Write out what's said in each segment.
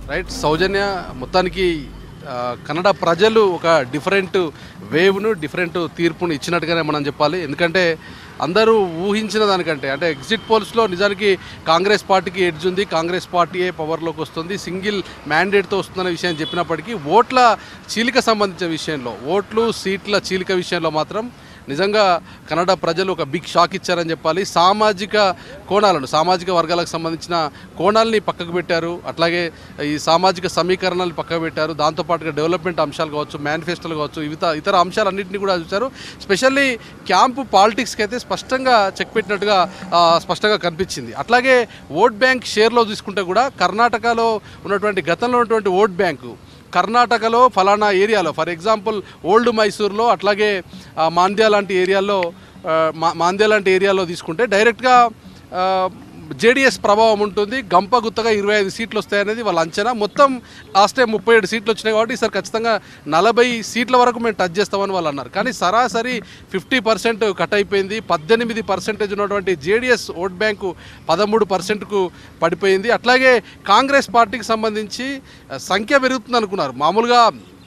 right సౌజన్య మొత్తానికి ఆ, కన్నడ ప్రజలు ఒక డిఫరెంట్ వేవ్ను డిఫరెంట్ తీర్పును ఇచ్చినట్టుగానే మనం చెప్పాలి ఎందుకంటే అందరూ ఊహించిన దానికంటే అంటే ఎగ్జిట్ పోల్స్లో నిజానికి కాంగ్రెస్ పార్టీకి ఎడ్జ్ ఉంది కాంగ్రెస్ పార్టీయే పవర్లోకి వస్తుంది సింగిల్ మ్యాండేట్తో వస్తుందనే విషయం చెప్పినప్పటికీ ఓట్ల చీలిక సంబంధించిన విషయంలో ఓట్లు సీట్ల చీలిక విషయంలో మాత్రం నిజంగా కన్నడ ప్రజలు ఒక బిగ్ షాక్ ఇచ్చారని చెప్పాలి సామాజిక కోణాలను సామాజిక వర్గాలకు సంబంధించిన కోణాలని పక్కకు పెట్టారు అట్లాగే ఈ సామాజిక సమీకరణాలు పక్కకు పెట్టారు దాంతోపాటుగా డెవలప్మెంట్ అంశాలు కావచ్చు మేనిఫెస్టోలు కావచ్చు ఇతర ఇతర అంశాలన్నింటినీ కూడా చూశారు స్పెషల్లీ క్యాంపు పాలిటిక్స్కి అయితే స్పష్టంగా చెక్ పెట్టినట్టుగా ఆ, స్పష్టంగా కనిపించింది అట్లాగే ఓట్ బ్యాంక్ షేర్లో చూసుకుంటే కూడా కర్ణాటకలో ఉన్నటువంటి గతంలో ఉన్నటువంటి ఓట్ బ్యాంకు కర్ణాటకలో ఫలానా ఏరియాలో ఫర్ ఎగ్జాంపుల్ ఓల్డ్ మైసూర్లో అట్లాగే ఆ, మాంద్య లాంటి ఏరియాలో ఆ, మా- మాంద్య లాంటి ఏరియాలో తీసుకుంటే డైరెక్ట్గా జేడిఎస్ ప్రభావం ఉంటుంది గంప గుత్తగా ఇరవై ఐదు సీట్లు వస్తాయనేది వాళ్ళ అంచనా మొత్తం లాస్ట్ టైం ముప్పై ఏడు సీట్లు వచ్చినాయి కాబట్టి ఈసారి ఖచ్చితంగా నలభై సీట్ల వరకు మేము టచ్ చేస్తామని వాళ్ళు అన్నారు కానీ సరాసరి ఫిఫ్టీ పర్సెంట్ కట్ అయిపోయింది పద్దెనిమిది పర్సెంటేజ్ ఉన్నటువంటి జేడిఎస్ ఓట్ బ్యాంకు పదమూడు పర్సెంట్కు పడిపోయింది అట్లాగే కాంగ్రెస్ పార్టీకి సంబంధించి ఆ, సంఖ్య పెరుగుతుంది అనుకున్నారు మామూలుగా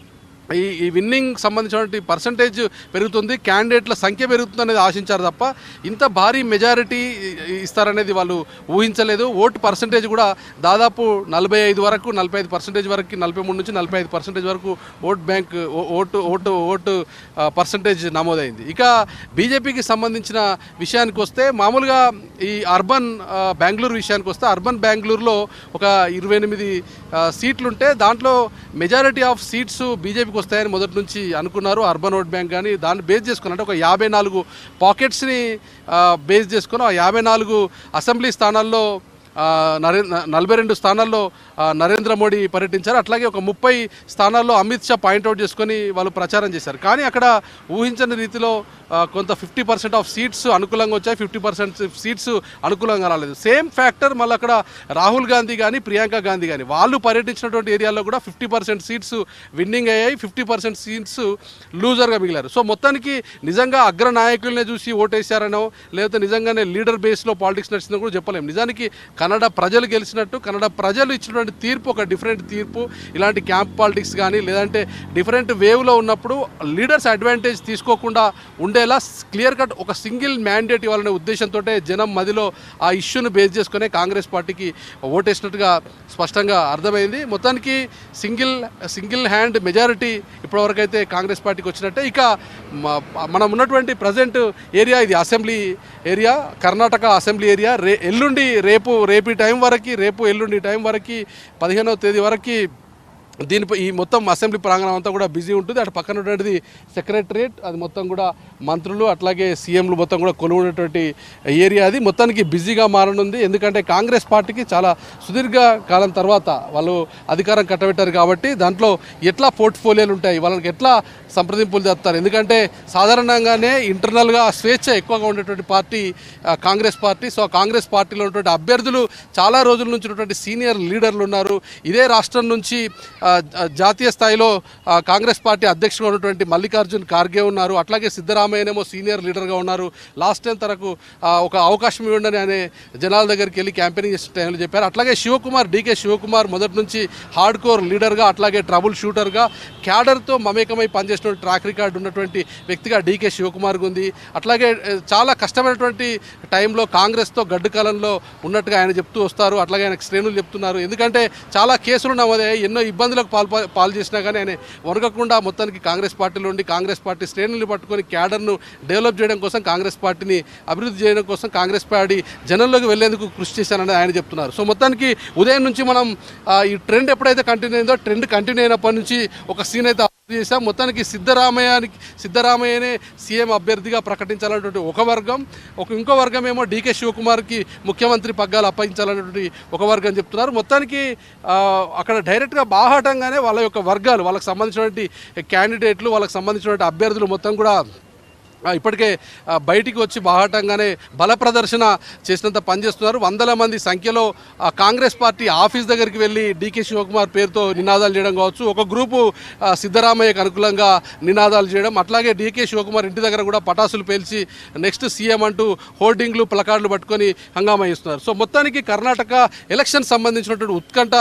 ఈ ఈ విన్నింగ్ సంబంధించినటువంటి పర్సంటేజ్ పెరుగుతుంది క్యాండిడేట్ల సంఖ్య పెరుగుతుంది అనేది ఆశించారు తప్ప ఇంత భారీ మెజారిటీ ఇస్తారనేది వాళ్ళు ఊహించలేదు ఓటు పర్సంటేజ్ కూడా దాదాపు నలభై ఐదు వరకు నలభై ఐదు పర్సెంటేజ్ వరకు నలభై మూడు నుంచి నలభై ఐదు పర్సెంటేజ్ వరకు ఓట్ బ్యాంక్ ఓ- ఓటు ఓటు ఓటు పర్సంటేజ్ నమోదైంది ఇక బీజేపీకి సంబంధించిన విషయానికి వస్తే మామూలుగా ఈ అర్బన్ ఆ, బెంగళూరు విషయానికి వస్తే అర్బన్ బెంగళూరులో ఒక ఇరవై ఎనిమిది సీట్లుంటే దాంట్లో మెజారిటీ ఆఫ్ సీట్స్ బీజేపీకి వస్తాయని మొదటి నుంచి అనుకున్నారు అర్బన్ ఓట్ బ్యాంక్ కానీ దాన్ని బేస్ చేసుకుని అంటే ఒక యాభై నాలుగు పాకెట్స్ని బేస్ చేసుకుని ఆ యాభై నాలుగు అసెంబ్లీ స్థానాల్లో ఆ, నరేంద్ర నలభై రెండు స్థానాల్లో ఆ, నరేంద్ర మోడీ పర్యటించారు అట్లాగే ఒక ముప్పై స్థానాల్లో అమిత్ షా పాయింట్అవుట్ చేసుకొని వాళ్ళు ప్రచారం చేశారు కానీ అక్కడ ఊహించని రీతిలో ఆ, కొంత ఫిఫ్టీ పర్సెంట్ ఆఫ్ సీట్స్ అనుకూలంగా వచ్చాయి ఫిఫ్టీ పర్సెంట్ సీట్స్ అనుకూలంగా రాలేదు సేమ్ ఫ్యాక్టర్ మళ్ళీ అక్కడ రాహుల్ గాంధీ కానీ ప్రియాంక గాంధీ కానీ వాళ్ళు పర్యటించినటువంటి ఏరియాలో కూడా ఫిఫ్టీ పర్సెంట్ సీట్స్ విన్నింగ్ అయ్యాయి ఫిఫ్టీ పర్సెంట్ సీట్స్ లూజర్గా మిగిలారు సో మొత్తానికి నిజంగా అగ్ర నాయకులనే చూసి ఓటేశారనో లేకపోతే నిజంగానే లీడర్ బేస్లో పాలిటిక్స్ నడిచిందో కూడా చెప్పలేము నిజానికి కన్నడ ప్రజలు గెలిచినట్టు కన్నడ ప్రజలు ఇచ్చినటువంటి తీర్పు ఒక డిఫరెంట్ తీర్పు ఇలాంటి క్యాంప్ పాలిటిక్స్ కానీ లేదంటే డిఫరెంట్ వేవ్లో ఉన్నప్పుడు లీడర్స్ అడ్వాంటేజ్ తీసుకోకుండా ఉండేలా క్లియర్ కట్ ఒక సింగిల్ మ్యాండేట్ ఇవ్వాలనే ఉద్దేశంతో జనం మదిలో ఆ ఇష్యూను బేస్ చేసుకునే కాంగ్రెస్ పార్టీకి ఓటేసినట్టుగా స్పష్టంగా అర్థమైంది మొత్తానికి సింగిల్ సింగిల్ హ్యాండ్ మెజారిటీ ఇప్పటివరకు అయితే కాంగ్రెస్ పార్టీకి వచ్చినట్టే ఇక మ- మనం ఉన్నటువంటి ప్రజెంట్ ఏరియా ఇది assembly area Karnataka assembly area రే ఎల్లుండి రేపు రేపు ఈ టైం వరకు రేపు ఎల్లుండి టైం వరకు పదిహేనవ తేదీ వరకు దీనిపై ఈ మొత్తం అసెంబ్లీ ప్రాంగణం అంతా కూడా బిజీ ఉంటుంది అటు పక్కన ఉన్నటువంటిది సెక్రటరియట్ అది మొత్తం కూడా మంత్రులు అట్లాగే సీఎంలు మొత్తం కూడా కొలువున్నటువంటి ఏరియా అది మొత్తానికి బిజీగా మారనుంది ఎందుకంటే కాంగ్రెస్ పార్టీకి చాలా సుదీర్ఘ కాలం తర్వాత వాళ్ళు అధికారం కట్టబెట్టారు కాబట్టి దాంట్లో ఎట్లా పోర్ట్ఫోలియోలు ఉంటాయి వాళ్ళకి ఎట్లా సంప్రదింపులు జరుపుతారు ఎందుకంటే సాధారణంగానే ఇంటర్నల్గా స్వేచ్ఛ ఎక్కువగా ఉండేటువంటి పార్టీ ఆ, కాంగ్రెస్ పార్టీ సో ఆ కాంగ్రెస్ పార్టీలో ఉన్నటువంటి అభ్యర్థులు చాలా రోజుల నుంచి ఉన్నటువంటి సీనియర్ లీడర్లు ఉన్నారు ఇదే రాష్ట్రం నుంచి ఆ, జా- జాతీయ స్థాయిలో ఆ, కాంగ్రెస్ పార్టీ అధ్యక్షుడు ఉన్నటువంటి మల్లికార్జున్ ఖార్గే ఉన్నారు అట్లాగే సిద్ధరామయ్యనేమో సీనియర్ లీడర్గా ఉన్నారు లాస్ట్ టైం తనకు ఆ, ఒక అవకాశం ఇవ్వండి అనే జనాల దగ్గరికి వెళ్ళి క్యాంపెయినింగ్ చేసిన టైంలో చెప్పారు అట్లాగే శివకుమార్ డీకే శివకుమార్ మొదటి నుంచి హార్డ్ కోర్ లీడర్గా అట్లాగే ట్రబుల్ షూటర్గా క్యాడర్తో మమేకమై పనిచేసిన ట్రాక్ రికార్డు ఉన్నటువంటి వ్యక్తిగా డీకే శివకుమార్ ఉంది అట్లాగే ఏ, చాలా కష్టమైనటువంటి టైంలో కాంగ్రెస్తో గడ్డు కాలంలో ఉన్నట్టుగా ఆయన చెప్తూ వస్తారు అట్లాగే ఆయనకు శ్రేణులు చెప్తున్నారు ఎందుకంటే చాలా కేసులు నమోదయ్యాయి ఎన్నో ఇబ్బందులకు పాల్ పాలు చేసినా కానీ ఆయన వరగకుండా మొత్తానికి కాంగ్రెస్ పార్టీలో ఉండి కాంగ్రెస్ పార్టీ శ్రేణుల్ని పట్టుకొని క్యాడర్ను డెవలప్ చేయడం కోసం కాంగ్రెస్ పార్టీని అభివృద్ధి చేయడం కోసం కాంగ్రెస్ పార్టీ జనంలోకి వెళ్లేందుకు కృషి చేశానని ఆయన చెప్తున్నారు సో మొత్తానికి ఉదయం నుంచి మనం ఆ, ఈ ట్రెండ్ ఎప్పుడైతే కంటిన్యూ అయిందో ట్రెండ్ కంటిన్యూ అయినప్పటి నుంచి ఒక సీన్ అయితే అభివృద్ధి చేశాం మొత్తానికి సిద్ధరామయ్యానికి సిద్ధరామయ్యనే సీఎం అభ్యర్థిగా ప్రకటించాలన్నటువంటి ఒక వర్గం ఒక ఇంకో వర్గం ఏమో డీకే శివకుమార్కి ముఖ్యమంత్రి పగ్గాలు అప్పగించాలన్నటువంటి ఒక వర్గం చెప్తున్నారు మొత్తానికి ఆ, అక్కడ డైరెక్ట్గా బాహాటంగానే వాళ్ళ యొక్క వర్గాలు వాళ్ళకి సంబంధించినటువంటి క్యాండిడేట్లు వాళ్ళకి సంబంధించినటువంటి అభ్యర్థులు మొత్తం కూడా ఆ, ఇప్పటికే ఆ, బయటికి వచ్చి బాహాటంగానే బల ప్రదర్శన చేసినంత పనిచేస్తున్నారు వందల మంది సంఖ్యలో ఆ, కాంగ్రెస్ పార్టీ ఆఫీస్ దగ్గరికి వెళ్ళి డీకే శివకుమార్ పేరుతో నినాదాలు చేయడం కావచ్చు ఒక గ్రూపు ఆ, సిద్ధరామయ్యకు అనుకూలంగా నినాదాలు చేయడం అట్లాగే డీకే శివకుమార్ ఇంటి దగ్గర కూడా పటాసులు పేల్చి నెక్స్ట్ సీఎం అంటూ హోర్డింగ్లు ప్లకార్డులు పట్టుకొని హంగామా చేస్తున్నారు సో మొత్తానికి కర్ణాటక ఎలక్షన్ సంబంధించినటువంటి ఉత్కంఠ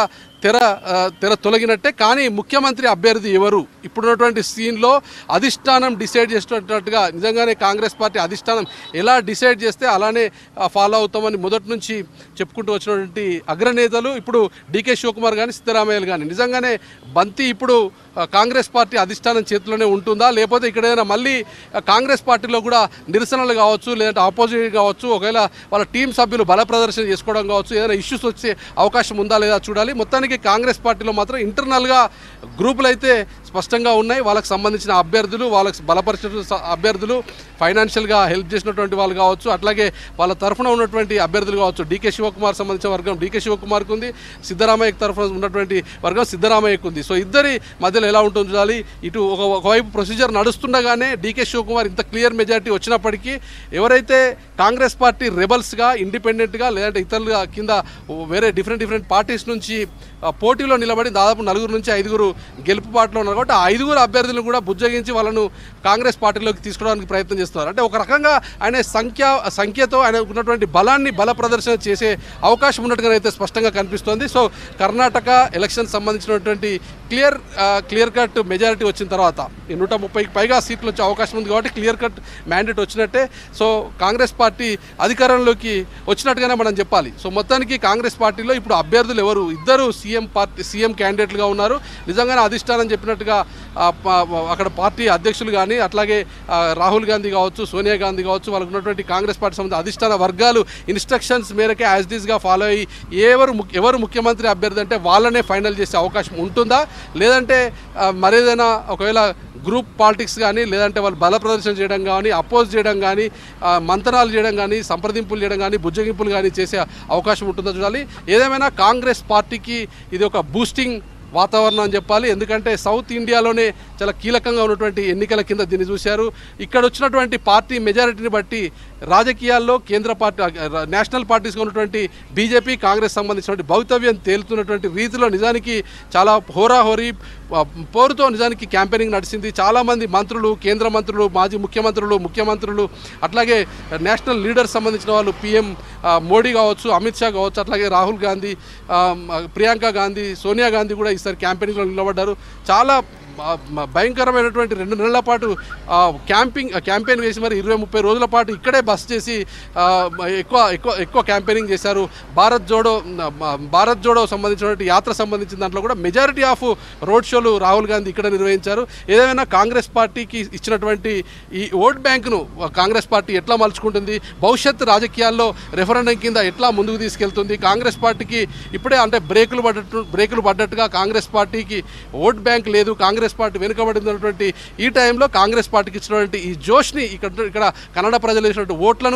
తెర ఆ, తెర తొలగినట్టే కానీ ముఖ్యమంత్రి అభ్యర్థి ఎవరు ఇప్పుడున్నటువంటి సీన్లో అధిష్టానం డిసైడ్ చేసినట్టుగా నిజంగానే కాంగ్రెస్ పార్టీ అధిష్టానం ఎలా డిసైడ్ చేస్తే అలానే ఫాలో అవుతామని మొదటి నుంచి చెప్పుకుంటూ వచ్చినటువంటి అగ్రనేతలు ఇప్పుడు డీకే శివకుమార్ కానీ సిద్ధరామయ్యలు కానీ నిజంగానే బంతి ఇప్పుడు ఆ, కాంగ్రెస్ పార్టీ అధిష్టానం చేతిలోనే ఉంటుందా లేకపోతే ఇక్కడ ఏదైనా మళ్ళీ ఆ, కాంగ్రెస్ పార్టీలో కూడా నిరసనలు కావచ్చు లేదంటే ఆపోజిట్ కావచ్చు ఒకవేళ వాళ్ళ టీం సభ్యులు బల ప్రదర్శన చేసుకోవడం కావచ్చు ఏదైనా ఇష్యూస్ వచ్చే అవకాశం ఉందా లేదా చూడాలి మొత్తానికి కాంగ్రెస్ పార్టీలో మాత్రం ఇంటర్నల్గా గ్రూపులు అయితే స్పష్టంగా ఉన్నాయి వాళ్ళకి సంబంధించిన అభ్యర్థులు వాళ్ళకి బలపరిచిన స- అభ్యర్థులు ఫైనాన్షియల్గా హెల్ప్ చేసినటువంటి వాళ్ళు కావచ్చు అట్లాగే వాళ్ళ తరఫున ఉన్నటువంటి అభ్యర్థులు కావచ్చు డీకే శివకుమార్ సంబంధించిన వర్గం డీకే శివకుమార్కి ఉంది సిద్ధరామయ్య తరఫున ఉన్నటువంటి వర్గం సిద్ధరామయ్యకు ఉంది సో ఇద్దరి మధ్యలో ఎలా ఉంటుందో చూడాలి ఇటు ఒక ఒకవైపు ప్రొసీజర్ నడుస్తుండగానే డీకే శివకుమార్ ఇంత క్లియర్ మెజారిటీ వచ్చినప్పటికీ ఎవరైతే కాంగ్రెస్ పార్టీ రెబల్స్గా ఇండిపెండెంట్గా లేదంటే ఇతరులుగా కింద వేరే డిఫరెంట్ డిఫరెంట్ పార్టీస్ నుంచి ఆ, పోటీలో నిలబడి దాదాపు నలుగురు నుంచి ఐదుగురు గెలుపు పాటలో ఉన్నారు కాబట్టి ఆ ఐదుగురు అభ్యర్థులను కూడా బుజ్జగించి వాళ్ళను కాంగ్రెస్ పార్టీలోకి తీసుకోవడానికి ప్రయత్నం చేస్తున్నారు అంటే ఒక రకంగా ఆయన సంఖ్య సంఖ్యతో ఆయన ఉన్నటువంటి బలాన్ని బల ప్రదర్శన చేసే అవకాశం ఉన్నట్టుగా అయితే స్పష్టంగా కనిపిస్తోంది సో కర్ణాటక ఎలక్షన్ సంబంధించినటువంటి క్లియర్ క్లియర్ కట్ మెజారిటీ వచ్చిన తర్వాత ఈ నూట ముప్పైకి పైగా సీట్లు వచ్చే అవకాశం ఉంది కాబట్టి క్లియర్ కట్ మ్యాండేట్ వచ్చినట్టే సో కాంగ్రెస్ పార్టీ అధికారంలోకి వచ్చినట్టుగానే మనం చెప్పాలి సో మొత్తానికి కాంగ్రెస్ పార్టీలో ఇప్పుడు అభ్యర్థులు ఎవరు ఇద్దరు సీఎం పార్టీ సీఎం క్యాండిడేట్లుగా ఉన్నారు నిజంగానే అధిష్టానం చెప్పినట్టుగా ఆ, ప- అక్కడ పార్టీ అధ్యక్షులు కానీ అట్లాగే ఆ, రాహుల్ గాంధీ కావచ్చు సోనియా గాంధీ కావచ్చు వాళ్ళకు ఉన్నటువంటి కాంగ్రెస్ పార్టీ సంబంధించిన అధిష్టాన వర్గాలు ఇన్స్ట్రక్షన్స్ మేరకే యాజ్ డీస్గా ఫాలో అయ్యి ఎవరు ముఖ్య- ఎవరు ముఖ్యమంత్రి అభ్యర్థి అంటే వాళ్ళనే ఫైనల్ చేసే అవకాశం ఉంటుందా లేదంటే ఆ, మరేదైనా ఒకవేళ గ్రూప్ పాలిటిక్స్ కానీ లేదంటే వాళ్ళు బల ప్రదర్శన చేయడం కానీ అపోజ్ చేయడం కానీ ఆ, మంతనాలు చేయడం కానీ సంప్రదింపులు చేయడం కానీ బుజ్జగింపులు కానీ చేసే అవకాశం ఉంటుందో చూడాలి ఏదేమైనా కాంగ్రెస్ పార్టీకి ఇది ఒక బూస్టింగ్ వాతావరణం అని చెప్పాలి ఎందుకంటే సౌత్ ఇండియాలోనే చాలా కీలకంగా ఉన్నటువంటి ఎన్నికల కింద దీన్ని చూశారు ఇక్కడ వచ్చినటువంటి పార్టీ మెజారిటీని బట్టి రాజకీయాల్లో కేంద్ర పార్టీ రా- నేషనల్ పార్టీస్గా ఉన్నటువంటి బీజేపీ కాంగ్రెస్ సంబంధించినటువంటి భవితవ్యం తేలుతున్నటువంటి రీతిలో నిజానికి చాలా హోరాహోరీ ఆ, పోరుతో నిజానికి క్యాంపెయినింగ్ నడిచింది చాలామంది మంత్రులు కేంద్ర మంత్రులు మాజీ ముఖ్యమంత్రులు ముఖ్యమంత్రులు అట్లాగే నేషనల్ లీడర్స్ సంబంధించిన వాళ్ళు పిఎం మోడీ కావచ్చు అమిత్ షా కావచ్చు అట్లాగే రాహుల్ గాంధీ ఆ, మ- ప్రియాంక గాంధీ సోనియా గాంధీ కూడా ఈసారి క్యాంపెయినింగ్లో నిలబడ్డారు చాలా బ- బ- భయంకరమైనటువంటి రెండు నెలల పాటు ఆ, క్యాంపింగ్ క్యాంపెయిన్ వేసి మరి ఇరవై ముప్పై రోజుల పాటు ఇక్కడే బస్ చేసి ఆ, ఎక్కువ ఎక్కువ ఎక్కువ క్యాంపెయినింగ్ చేశారు భారత్ జోడో మ- భారత్ జోడో సంబంధించినటువంటి యాత్ర సంబంధించిన దాంట్లో కూడా మెజారిటీ ఆఫ్ రోడ్ షోలు రాహుల్ గాంధీ ఇక్కడ నిర్వహించారు ఏదైనా కాంగ్రెస్ పార్టీకి ఇచ్చినటువంటి ఈ ఓట్ బ్యాంకును కాంగ్రెస్ పార్టీ ఎట్లా మలుచుకుంటుంది భవిష్యత్ రాజకీయాల్లో రెఫరెండం కింద ఎట్లా ముందుకు తీసుకెళ్తుంది కాంగ్రెస్ పార్టీకి ఇప్పుడే అంటే బ్రేకులు పడ్డట్టు బ్రేకులు పడ్డట్టుగా కాంగ్రెస్ పార్టీకి ఓట్ బ్యాంక్ లేదు కాంగ్రెస్ పార్టీ వెనుకబడినటువంటి ఈ టైంలో కాంగ్రెస్ పార్టీకి ఇచ్చినటువంటి ఈ జోష్ని ఇక్కడ ఇక్కడ కన్నడ ప్రజలు వేసినటువంటి ఓట్లను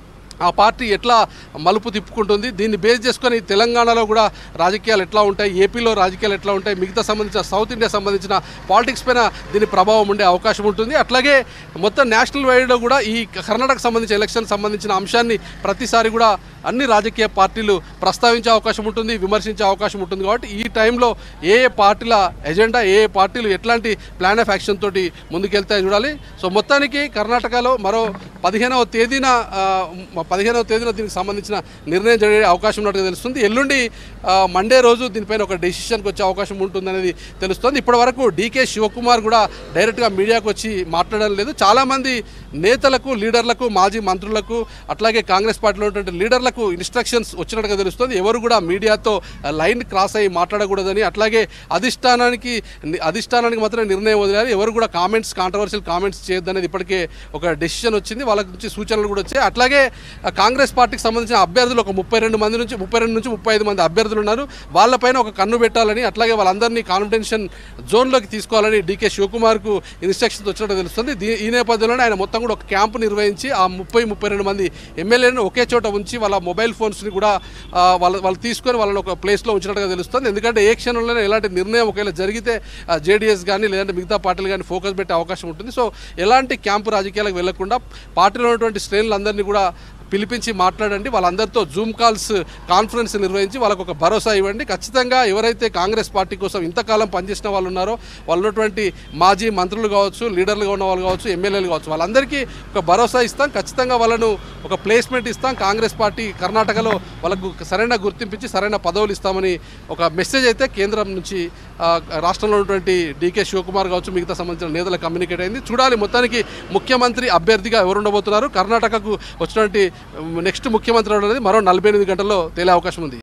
ఆ పార్టీ ఎట్లా మలుపు తిప్పుకుంటుంది దీన్ని బేస్ చేసుకొని తెలంగాణలో కూడా రాజకీయాలు ఎట్లా ఉంటాయి ఏపీలో రాజకీయాలు ఎట్లా ఉంటాయి మిగతా సంబంధించిన సౌత్ ఇండియా సంబంధించిన పాలిటిక్స్ పైన దీని ప్రభావం ఉండే అవకాశం ఉంటుంది అట్లాగే మొత్తం నేషనల్ వైడ్లో కూడా ఈ కర్ణాటక సంబంధించిన ఎలక్షన్ సంబంధించిన అంశాన్ని ప్రతిసారి కూడా అన్ని రాజకీయ పార్టీలు ప్రస్తావించే అవకాశం ఉంటుంది విమర్శించే అవకాశం ఉంటుంది కాబట్టి ఈ టైంలో ఏ ఏ పార్టీల ఎజెండా ఏ ఏ పార్టీలు ఎట్లాంటి ప్లాన్ ఆఫ్ యాక్షన్ తోటి ముందుకెళ్తాయో చూడాలి సో మొత్తానికి కర్ణాటకలో మరో పదిహేనవ తేదీన ఆ, మ- పదిహేనవ తేదీన దీనికి సంబంధించిన నిర్ణయం జరిగే అవకాశం ఉన్నట్టుగా తెలుస్తుంది ఎల్లుండి ఆ, మండే రోజు దీనిపైన ఒక డెసిషన్కి వచ్చే అవకాశం ఉంటుందనేది తెలుస్తుంది ఇప్పటి వరకు డీకే శివకుమార్ కూడా డైరెక్ట్గా మీడియాకు వచ్చి మాట్లాడడం లేదు చాలామంది నేతలకు లీడర్లకు మాజీ మంత్రులకు అట్లాగే కాంగ్రెస్ పార్టీలో ఉన్నటువంటి లీడర్లకు ఇన్స్ట్రక్షన్స్ వచ్చినట్టుగా తెలుస్తుంది ఎవరు కూడా మీడియాతో లైన్ క్రాస్ అయ్యి మాట్లాడకూడదని అట్లాగే అధిష్టానానికి అధిష్టానానికి మాత్రమే నిర్ణయం వదిలారు ఎవరు కూడా కామెంట్స్ కాంట్రవర్షియల్ కామెంట్స్ చేయొద్దనేది ఇప్పటికే ఒక డెసిషన్ వచ్చింది వాళ్ళ నుంచి సూచనలు కూడా వచ్చాయి అట్లాగే ఆ, కాంగ్రెస్ పార్టీకి సంబంధించిన అభ్యర్థులు ఒక ముప్పై రెండు మంది నుంచి ముప్పై రెండు నుంచి ముప్పై ఐదు మంది అభ్యర్థులు ఉన్నారు వాళ్ళపైన ఒక కన్ను పెట్టాలని అట్లాగే వాళ్ళందరినీ కాన్ఫిడెన్షన్ జోన్లోకి తీసుకోవాలని డీకే శివకుమార్కు ఇన్స్ట్రక్షన్స్ వచ్చినట్టు తెలుస్తుంది దీ- ఈ నేపథ్యంలోనే ఆయన మొత్తం కూడా ఒక క్యాంపు నిర్వహించి ఆ ముప్పై ముప్పై రెండు మంది ఎమ్మెల్యేలను ఒకే చోట ఉంచి వాళ్ళ మొబైల్ ఫోన్స్ని కూడా ఆ, వాళ్ళ వాళ్ళు తీసుకొని వాళ్ళని ఒక ప్లేస్లో ఉంచినట్టుగా తెలుస్తుంది ఎందుకంటే ఏ క్షణంలోనే ఎలాంటి నిర్ణయం ఒకవేళ జరిగితే జేడీఎస్ కానీ లేదంటే మిగతా పార్టీలు కానీ ఫోకస్ పెట్టే అవకాశం ఉంటుంది సో ఎలాంటి క్యాంపు రాజకీయాలకు వెళ్లకుండా పార్టీలో ఉన్నటువంటి శ్రేణులందరినీ కూడా పిలిపించి మాట్లాడండి వాళ్ళందరితో జూమ్ కాల్స్ కాన్ఫరెన్స్ నిర్వహించి వాళ్ళకు ఒక భరోసా ఇవ్వండి ఖచ్చితంగా ఎవరైతే కాంగ్రెస్ పార్టీ కోసం ఇంతకాలం పనిచేసిన వాళ్ళు ఉన్నారో వాళ్ళు ఉన్నటువంటి మాజీ మంత్రులు కావచ్చు లీడర్లుగా ఉన్న వాళ్ళు కావచ్చు ఎమ్మెల్యేలు కావచ్చు వాళ్ళందరికీ ఒక భరోసా ఇస్తాం ఖచ్చితంగా వాళ్ళను ఒక ప్లేస్మెంట్ ఇస్తాం కాంగ్రెస్ పార్టీ కర్ణాటకలో వాళ్ళకు సరైన గుర్తింపించి సరైన పదవులు ఇస్తామని ఒక మెసేజ్ అయితే కేంద్రం నుంచి ఆ, రాష్ట్రంలో ఉన్నటువంటి డీకే శివకుమార్ కావచ్చు మిగతా సంబంధించిన నేతలకు కమ్యూనికేట్ అయింది చూడాలి మొత్తానికి ముఖ్యమంత్రి అభ్యర్థిగా ఎవరు ఉండబోతున్నారు కర్ణాటకకు వచ్చినటువంటి నెక్స్ట్ ముఖ్యమంత్రి ఎవరు అనేది మరో నలభై ఎనిమిది గంటల్లో తేలే అవకాశం ఉంది